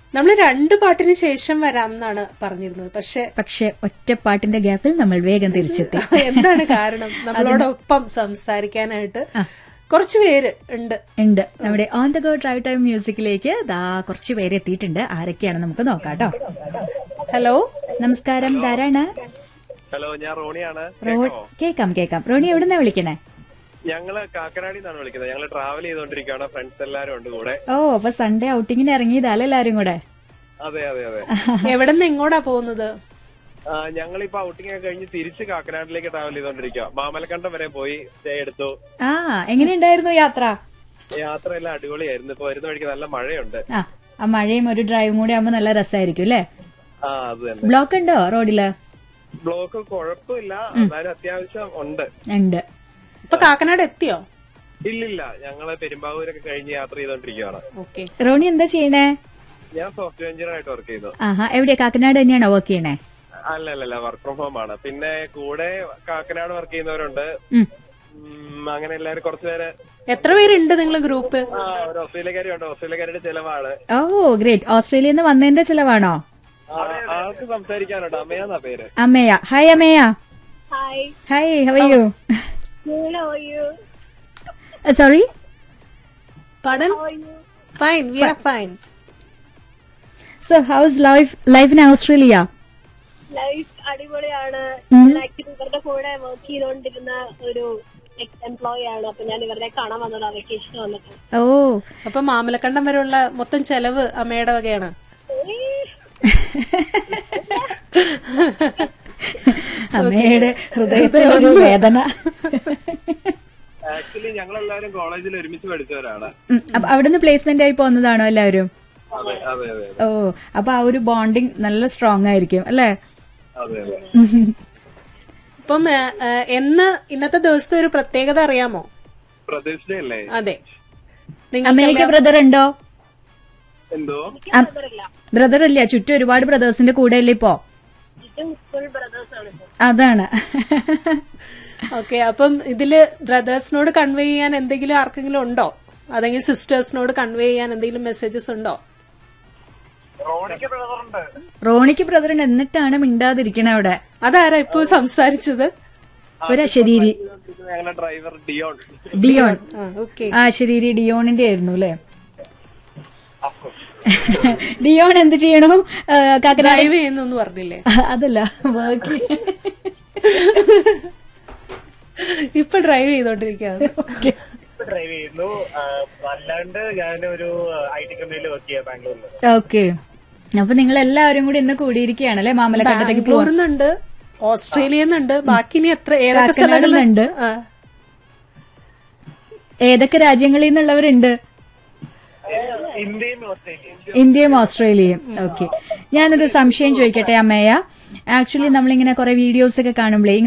നമ്മൾ രണ്ട് പാട്ടിന് ശേഷം വരാം എന്നാണ് പറഞ്ഞിരുന്നത് പക്ഷെ പക്ഷെ ഒറ്റപ്പാട്ടിന്റെ ഗ്യാപ്പിൽ നമ്മൾ വേഗം തിരിച്ചെത്തി എന്താണ് കാരണം നമ്മളോടൊപ്പം സംസാരിക്കാനായിട്ട് കുറച്ചു പേര് ഉണ്ട് ഉണ്ട് നമ്മുടെ on the go drive time മ്യൂസിക്കിലേക്ക് ദാ കുറച്ച് പേര് എത്തിയിട്ടുണ്ട് ആരൊക്കെയാണ് നമുക്ക് നോക്കാം കേട്ടോ ഹലോ നമസ്കാരം ധാരാണ് ഹലോ ഞാൻ റോണിയാണ് റോ കേക്കാം കേക്കാം റോണി എവിടുന്നാ വിളിക്കണേ ഞങ്ങള് കാക്കനാടി നിന്നാണ് വിളിക്കുന്നത് ഞങ്ങൾ ട്രാവൽ ചെയ്തോണ്ടിരിക്കുകയാണ് ഫ്രണ്ട്സ് എല്ലാരും ഉണ്ട് കൂടെ ഓ അപ്പൊ സൺഡേ ഔട്ടിങ്ങിന് ഇറങ്ങിയതല്ലേ എല്ലാരും കൂടെ അതെ അതെ അതെ എവിടെ നിന്ന് എങ്ങോട്ടാ പോകുന്നത് ആ, ഞങ്ങളിപ്പോ ഔട്ടിംഗ് ഒക്കെ കഴിഞ്ഞ് തിരിച്ച് കാക്കനാടിലേക്ക് ട്രാവൽ ചെയ്തോണ്ടിരിക്കുക മാമലക്കണ്ടം വരെ പോയി സ്റ്റേ എടുത്തു ആ എങ്ങനെയുണ്ടായിരുന്നു യാത്ര യാത്ര എല്ലാം അടിപൊളിയായിരുന്നു ഇപ്പൊ വരുന്ന വഴിക്ക് നല്ല മഴയുണ്ട് ആ ആ മഴയും ഒരു ഡ്രൈവും കൂടി ആവുമ്പോ നല്ല രസമായിരിക്കും അല്ലേ ആ അത് തന്നെ ബ്ലോക്ക് ഉണ്ടോ റോഡില് ബ്ലോക്ക് കുഴപ്പമില്ല എന്നാലും അത്യാവശ്യം ഉണ്ട് ഉണ്ട് ഇപ്പൊ കാക്കനാട് എത്തിയോ ഇല്ലില്ല ഞങ്ങള് പെരുമ്പാവൂരൊക്കെ കഴിഞ്ഞ് യാത്ര ചെയ്തോണ്ടിരിക്കുകയാണ് ഓക്കെ റോണി എന്താ ചെയ്യണേ ഞാൻ സോഫ്റ്റ്വെയർ എഞ്ചിനീയർ ആയിട്ട് വർക്ക് ചെയ്യുന്നു ആഹാ എവിടെയാ കാക്കനാട് തന്നെയാണോ വർക്ക് ചെയ്യണേ അല്ല അല്ല അല്ല വർക്ക് ഫ്രം ഹോം ആണ് പിന്നെ കൂടെ കാക്കനാട് വർക്ക് ചെയ്യുന്നവരുണ്ട് ഉം. ഉം, അങ്ങനെ എല്ലാവരും കുറച്ചുപേര് എത്ര പേരുണ്ട് നിങ്ങള് ഗ്രൂപ്പ് ആ ഒരു ഓസ്ട്രേലിയക്കാരുണ്ട് ഓസ്ട്രേലിയക്കാരുടെ ചെലവാണ് ഓ ഗ്രേറ്റ് ഓസ്ട്രേലിയയിൽ നിന്ന് വന്നതിന്റെ ചിലവാണോ ആ, ആൾക്ക് സംസാരിക്കാനുണ്ട് അമ്മയാന്നാ പേര് അമ്മയ ഹായ് അമ്മയ Hi, hi how you good. How are you? Sorry പടൻ How are you? Fine we are fine so how's life life in Australia life അടിപൊളിയാണ് ആക്ച്വലി ഇവരുടെ കൂടെ വർക്ക് ചെയ്തുകൊണ്ടിരുന്ന ഒരു എക്സ് എംപ്ലോയി ആണ് അപ്പൊ ഞാൻ ഇവരുടെ കാണാൻ വന്നതാ വെക്കേഷൻ വന്നിട്ട് ഓ അപ്പൊ മാമലക്കണ്ടം വരെയുള്ള മൊത്തം ചെലവ് അമ്മയുടെ വകയാണ് അമ്മയുടെ ഹൃദയത്തിൽ ഒരു വേദന ആക്ച്വലി ഞങ്ങളെല്ലാവരും കോളേജിൽ ഒരുമിച്ച് പഠിച്ചവരാണ് ഉം, അപ്പൊ അവിടുന്ന് പ്ലേസ്മെന്റ് ആയി പോകുന്നതാണോ എല്ലാവരും അതെ അതെ അതെ ഓ അപ്പൊ ആ ഒരു ബോണ്ടിങ് നല്ല സ്ട്രോങ് ആയിരിക്കും അല്ലേ അതെ അതെ ഇപ്പം ഏ, ഏ, എന്ന് ഇന്നത്തെ ദിവസത്തെ ഒരു പ്രത്യേകത അറിയാമോ പ്രതീക്ഷ അല്ലേ അതെ നിങ്ങൾ അമ്മയ്ക്ക് ബ്രദർ ഉണ്ടോ എന്തോ ബ്രദർ ഇല്ല ചുറ്റും ഒരുപാട് ബ്രദേഴ്സിന്റെ കൂടെ അല്ലേ ഇപ്പോ ചുറ്റും ഫുൾ ബ്രദേഴ്സ് ആണ് ഇപ്പൊ അതാണ് ഓക്കെ അപ്പം ഇതില് ബ്രദേഴ്സിനോട് കൺവേ ചെയ്യാൻ എന്തെങ്കിലും ആർക്കെങ്കിലും ഉണ്ടോ അതെങ്കിൽ സിസ്റ്റേഴ്സിനോട് കൺവേ ചെയ്യാൻ എന്തെങ്കിലും മെസ്സേജസ് ഉണ്ടോ റോണിക്ക് ബ്രദർ എന്നിട്ടാണ് മിണ്ടാതിരിക്കണ അവിടെ അതാരാ ഇപ്പൊ സംസാരിച്ചത് ഒരു അശരീരി ഞങ്ങളുടെ ഡ്രൈവർ ഡിയോൺ ഡിയോൺ ആ ഓക്കെ ആ ശരീരി ഡിയോണിന്റെ ആയിരുന്നു അല്ലേ ഡിയോൺ എന്ത് ചെയ്യണു ആ, കാക്കനാട് ഡ്രൈവ് ചെയ്യുന്നൊന്നും പറഞ്ഞില്ലേ അതല്ല വർക്ക് ഇപ്പൊ ഡ്രൈവ് ചെയ്തോണ്ടിരിക്കുകയാണ് ഡ്രൈവ് ചെയ്യുന്നു ആ, അല്ലാണ്ട് ഞാൻ ഒരു ഐ ടി കമ്പനിയിൽ വർക്ക് ചെയ്യാം ബാംഗ്ലൂരിൽ ഓക്കെ അപ്പൊ നിങ്ങൾ എല്ലാവരും കൂടി ഇന്ന് കൂടിയിരിക്കുകയാണ് അല്ലേ മാമലക്കണ്ടത്തേക്ക് പോവാൻ ബാംഗ്ലൂരിന്നുണ്ട് ഓസ്ട്രേലിയന്നുണ്ട് ബാക്കി ഇനി എത്ര ഏതൊക്കെ കാക്കനാടിലുണ്ട്. സ്ഥലങ്ങളുണ്ട് ആ. ഏതൊക്കെ രാജ്യങ്ങളിൽ നിന്നുള്ളവരുണ്ട് ഇന്ത്യയും ഓസ്ട്രേലിയയും ഇന്ത്യയും ഓസ്ട്രേലിയയും ഓക്കെ ഞാനൊരു സംശയം ചോദിക്കട്ടെ അമ്മയ്യ ആക്ച്വലി നമ്മളിങ്ങനെ കുറെ വീഡിയോസ് ഒക്കെ കാണുമ്പോഴേ